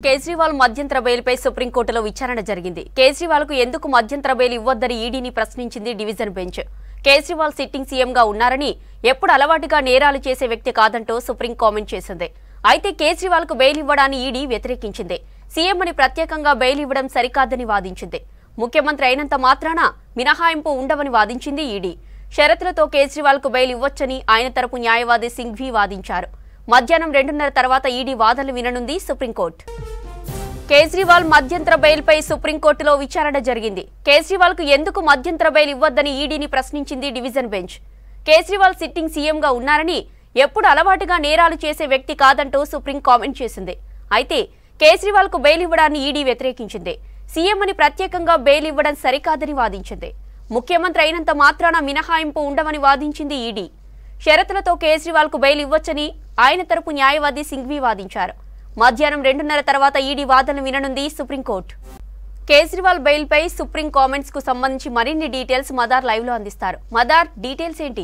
కేజ్రీవాల్ మధ్యంతర బెయిల్పై సుప్రీంకోర్టులో విచారణ జరిగింది కేజ్రీవాల్ కు ఎందుకు మధ్యంతర బెయిల్ ఇవ్వొద్దని ఈడీని ప్రశ్నించింది డివిజన్ బెంచ్ కేజ్రీవాల్ సిట్టింగ్ సీఎంగా ఉన్నారని ఎప్పుడు అలవాటుగా నేరాలు చేసే వ్యక్తి కాదంటూ సుప్రీం కామెంట్ చేసింది అయితే కేజ్రీవాల్ కు బెయిల్ ఇవ్వడాన్ని ఈడీ వ్యతిరేకించింది సీఎం అని ప్రత్యేకంగా బెయిల్ ఇవ్వడం సరికాదని వాదించింది ముఖ్యమంత్రి అయినంత మాత్రాన మినహాయింపు ఉండవని వాదించింది ఈడీ షరతులతో కేజ్రీవాల్ కు బెయిల్ ఇవ్వొచ్చని ఆయన తరపు న్యాయవాది సింఘ్వి వాదించారు మధ్యాహ్నం రెండున్నర తర్వాత ఈడీ వాదనలు విననుంది సుప్రీంకోర్టు కేజ్రీవాల్ మధ్యంతర బెయిల్పై సుప్రీంకోర్టులో విచారణ జరిగింది కేజ్రీవాల్ కు ఎందుకు మధ్యంతర బెయిల్ ఇవ్వొద్దని ఈడీని ప్రశ్నించింది డివిజన్ బెంచ్ కేజ్రీవాల్ సిట్టింగ్ సీఎంగా ఉన్నారని ఎప్పుడు అలవాటుగా నేరాలు చేసే వ్యక్తి కాదంటూ సుప్రీం కామెంట్ చేసింది అయితే కేజ్రీవాల్ కు బెయిల్ ఇవ్వడాన్ని ఈడీ వ్యతిరేకించింది సీఎం అని ప్రత్యేకంగా బెయిల్ ఇవ్వడం సరికాదని వాదించింది ముఖ్యమంత్రి అయినంత మాత్రాన మినహాయింపు ఉండవని వాదించింది ఈడీ షరతులతో కేజ్రీవాల్ కు బెయిల్ ఇవ్వొచ్చని ఆయన తరపు న్యాయవాది సింఘ్వి వాదించారు మధ్యాహ్నం రెండున్నర తర్వాత ఈడీ వాదనలు విననుంది సుప్రీంకోర్టు కేజ్రీవాల్ బెయిల్పై సుప్రీం కామెంట్స్ కు సంబంధించి మరిన్ని డీటెయిల్స్ మదార్ లైవ్ లో అందిస్తారు మదార్ డీటెయిల్స్ ఏంటి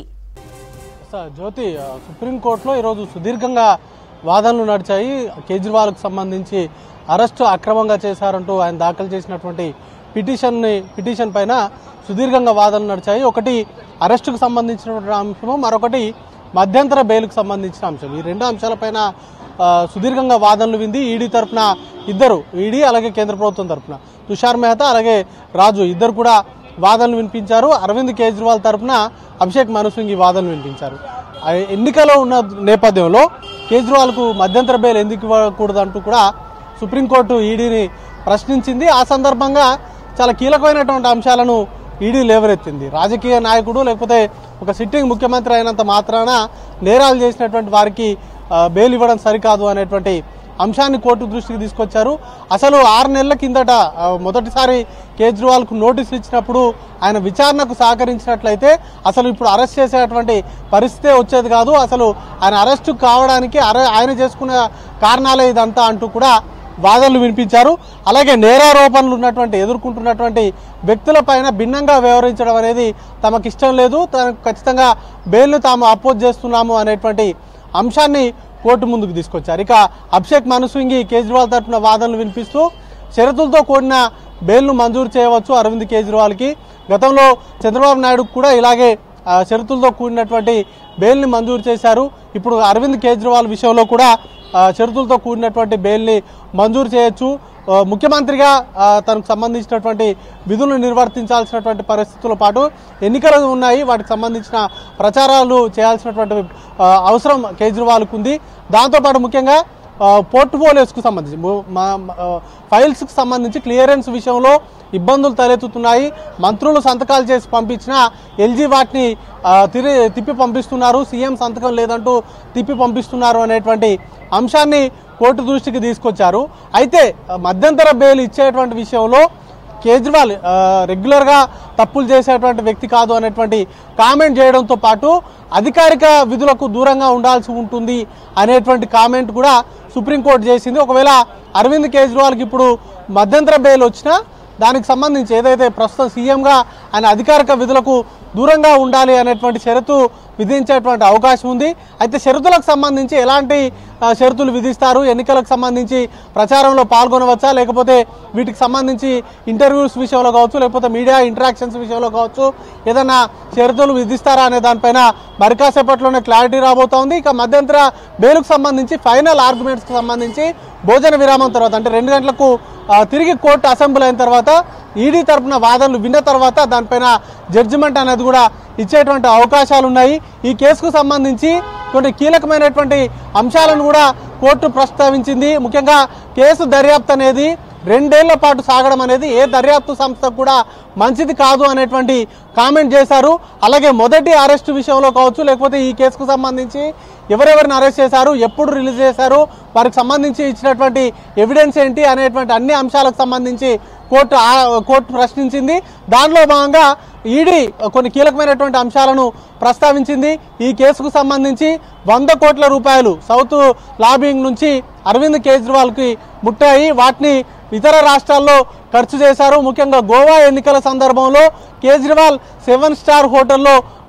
స- జ్యోతి ఆ, సుప్రీంకోర్టులో ఈరోజు సుదీర్ఘంగా వాదనలు నడిచాయి కేజ్రీవాల్కు సంబంధించి అరెస్టు అక్రమంగా చేశారంటూ ఆయన దాఖలు చేసినటువంటి పిటిషన్ని పిటిషన్ పైన సుదీర్ఘంగా వాదనలు నడిచాయి ఒకటి అరెస్టుకు సంబంధించినటువంటి అంశము మరొకటి మధ్యంతర బెయిల్కు సంబంధించిన అంశం ఈ రెండు అంశాలపైన ఆ, సుదీర్ఘంగా వాదనలు వింది ఈడీ తరఫున ఇద్దరు ఈడీ అలాగే కేంద్ర ప్రభుత్వం తరఫున తుషార్ మెహతా అలాగే రాజు ఇద్దరు కూడా వాదనలు వినిపించారు అరవింద్ కేజ్రీవాల్ తరఫున అభిషేక్ మను సింగ్ ఈ వాదనలు వినిపించారు ఆ ఎన్నికలో ఉన్న నేపథ్యంలో కేజ్రీవాల్కు మధ్యంతర బెయిల్ ఎందుకు ఇవ్వకూడదు అంటూ కూడా సుప్రీంకోర్టు ఈడీని ప్రశ్నించింది ఆ సందర్భంగా చాలా కీలకమైనటువంటి అంశాలను ఈడీ లేవనెత్తింది రాజకీయ నాయకుడు లేకపోతే ఒక సిట్టింగ్ ముఖ్యమంత్రి అయినంత మాత్రాన నేరాలు చేసినటువంటి వారికి ఆ, బెయిల్ ఇవ్వడం సరికాదు అనేటువంటి అంశాన్ని కోర్టు దృష్టికి తీసుకొచ్చారు అసలు ఆరు నెలల కిందట ఆ, మొదటిసారి కేజ్రీవాల్కు నోటీసులు ఇచ్చినప్పుడు ఆయన విచారణకు సహకరించినట్లయితే అసలు ఇప్పుడు అరెస్ట్ చేసేటువంటి పరిస్థితే వచ్చేది కాదు అసలు ఆయన అరెస్టు కావడానికి అరె ఆయన చేసుకున్న కారణాలే ఇదంతా అంటూ కూడా వాదనలు వినిపించారు అలాగే నేరారోపణలు ఉన్నటువంటి ఎదుర్కొంటున్నటువంటి వ్యక్తులపైన భిన్నంగా వ్యవహరించడం అనేది తమకు ఇష్టం లేదు తనకు ఖచ్చితంగా బెయిల్ను తాము అపోజ్ చేస్తున్నాము అనేటువంటి అంశాన్ని కోర్టు ముందుకు తీసుకొచ్చారు ఇక అభిషేక్ మనుసింగి కేజ్రీవాల్ తరఫున వాదనలు వినిపిస్తూ షరతులతో కూడిన బెయిల్ను మంజూరు చేయవచ్చు అరవింద్ కేజ్రీవాల్కి గతంలో చంద్రబాబు నాయుడు కూడా ఇలాగే ఆ, షరతులతో కూడినటువంటి బెయిల్ని మంజూరు చేశారు ఇప్పుడు అరవింద్ కేజ్రీవాల్ విషయంలో కూడా ఆ, షరతులతో కూడినటువంటి బెయిల్ని మంజూరు చేయొచ్చు ఆ, ముఖ్యమంత్రిగా ఆ, తనకు సంబంధించినటువంటి విధులను నిర్వర్తించాల్సినటువంటి పరిస్థితులతో పాటు ఎన్నికలు ఉన్నాయి వాటికి సంబంధించిన ప్రచారాలు చేయాల్సినటువంటి ఆ, అవసరం కేజ్రీవాల్కు ఉంది దాంతోపాటు ముఖ్యంగా ఆ, పోర్ట్ఫోలియోస్కు సంబంధించి ము- మా- మా- ఆ, ఫైల్స్కి సంబంధించి క్లియరెన్స్ విషయంలో ఇబ్బందులు తలెత్తుతున్నాయి మంత్రులు సంతకాలు చేసి పంపించిన ఎల్జీ వాటిని ఆ, తిరి తిప్పి పంపిస్తున్నారు సీఎం సంతకం లేదంటూ తిప్పి పంపిస్తున్నారు అనేటువంటి అంశాన్ని కోర్టు దృష్టికి తీసుకొచ్చారు అయితే ఆ, మధ్యంతర బెయిల్ ఇచ్చేటువంటి విషయంలో కేజ్రీవాల్ ఆ, రెగ్యులర్గా తప్పులు చేసేటువంటి వ్యక్తి కాదు అనేటువంటి కామెంట్ చేయడంతో పాటు అధికారిక విధులకు దూరంగా ఉండాల్సి ఉంటుంది అనేటువంటి కామెంట్ కూడా సుప్రీంకోర్టు చేసింది ఒకవేళ అరవింద్ కేజ్రీవాల్కి ఇప్పుడు మధ్యంతర బెయిల్ వచ్చినా దానికి సంబంధించి ఏదైతే ప్రస్తుతం సీఎంగా ఆయన అధికారిక విధులకు దూరంగా ఉండాలి అనేటువంటి షరతు విధించేటువంటి అవకాశం ఉంది అయితే షరతులకు సంబంధించి ఎలాంటి ఆ, షరతులు విధిస్తారు ఎన్నికలకు సంబంధించి ప్రచారంలో పాల్గొనవచ్చా లేకపోతే వీటికి సంబంధించి ఇంటర్వ్యూస్ విషయంలో కావచ్చు లేకపోతే మీడియా ఇంటరాక్షన్స్ విషయంలో కావచ్చు ఏదైనా షరతులు విధిస్తారా అనే దానిపైన మరి కాసేపట్లోనే క్లారిటీ రాబోతోంది ఇక మధ్యంతర బెయిల్కు సంబంధించి ఫైనల్ ఆర్గ్యుమెంట్స్కి సంబంధించి భోజన విరామం తర్వాత అంటే రెండు గంటలకు ఆ, తిరిగి కోర్టు అసెంబ్లీ అయిన తర్వాత ఈడీ తరపున వాదనలు విన్న తర్వాత దానిపైన జడ్జిమెంట్ అనేది కూడా ఇచ్చేటువంటి అవకాశాలు ఉన్నాయి ఈ కేసుకు సంబంధించి కొన్ని కీలకమైనటువంటి అంశాలను కూడా కోర్టు ప్రస్తావించింది ముఖ్యంగా కేసు దర్యాప్తు అనేది రెండేళ్ల పాటు సాగడం అనేది ఏ దర్యాప్తు సంస్థకు కూడా మంచిది కాదు అనేటువంటి కామెంట్ చేశారు అలాగే మొదటి అరెస్టు విషయంలో కావచ్చు లేకపోతే ఈ కేసుకు సంబంధించి ఎవరెవరిని అరెస్ట్ చేశారు ఎప్పుడు రిలీజ్ చేశారు వారికి సంబంధించి ఇచ్చినటువంటి ఎవిడెన్స్ ఏంటి అనేటువంటి అన్ని అంశాలకు సంబంధించి కోర్టు ఆ- కోర్టు ప్రశ్నించింది దానిలో భాగంగా ఈడీ కొన్ని కీలకమైనటువంటి అంశాలను ప్రస్తావించింది ఈ కేసుకు సంబంధించి వంద కోట్ల రూపాయలు సౌత్ లాబింగ్ నుంచి అరవింద్ కేజ్రీవాల్కి ముట్టాయి వాటిని ఇతర రాష్ట్రాల్లో ఖర్చు చేశారు ముఖ్యంగా గోవా ఎన్నికల సందర్భంలో కేజ్రీవాల్ సెవెన్ స్టార్ హోటల్లో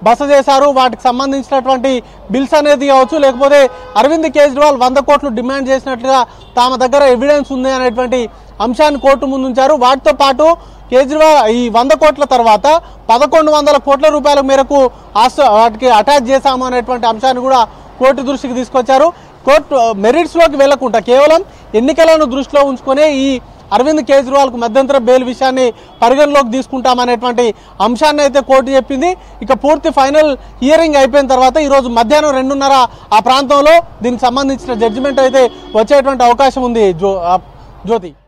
బస చేశారు వాటికి సంబంధించినటువంటి బిల్స్ అనేది కావచ్చు లేకపోతే అరవింద్ కేజ్రీవాల్ వంద కోట్లు డిమాండ్ చేసినట్లుగా తమ దగ్గర ఎవిడెన్స్ ఉంది అనేటువంటి అంశాన్ని కోర్టు ముందు ఉంచారు వాటితో పాటు కేజ్రీవాల్ ఈ వంద కోట్ల తర్వాత పదకొండు వందల కోట్ల రూపాయల మేరకు ఆస్తి వాటికి అటాచ్ చేశాము అనేటువంటి అంశాన్ని కూడా కోర్టు దృష్టికి తీసుకొచ్చారు కోర్టు మెరిట్స్ లోకి వెళ్లకుండా కేవలం ఎన్నికలను దృష్టిలో ఉంచుకొని ఈ అరవింద్ కేజ్రీవాల్ కు మధ్యంతర బెయిల్ విషయాన్ని పరిగణలోకి తీసుకుంటామనేటువంటి అంశాన్ని అయితే కోర్టు చెప్పింది ఇక పూర్తి ఫైనల్ హియరింగ్ అయిపోయిన తర్వాత ఈ రోజు మధ్యాహ్నం రెండున్నర ఆ ప్రాంతంలో దీనికి సంబంధించిన జడ్జిమెంట్ అయితే వచ్చేటువంటి అవకాశం ఉంది జో ఆ, జ్యోతి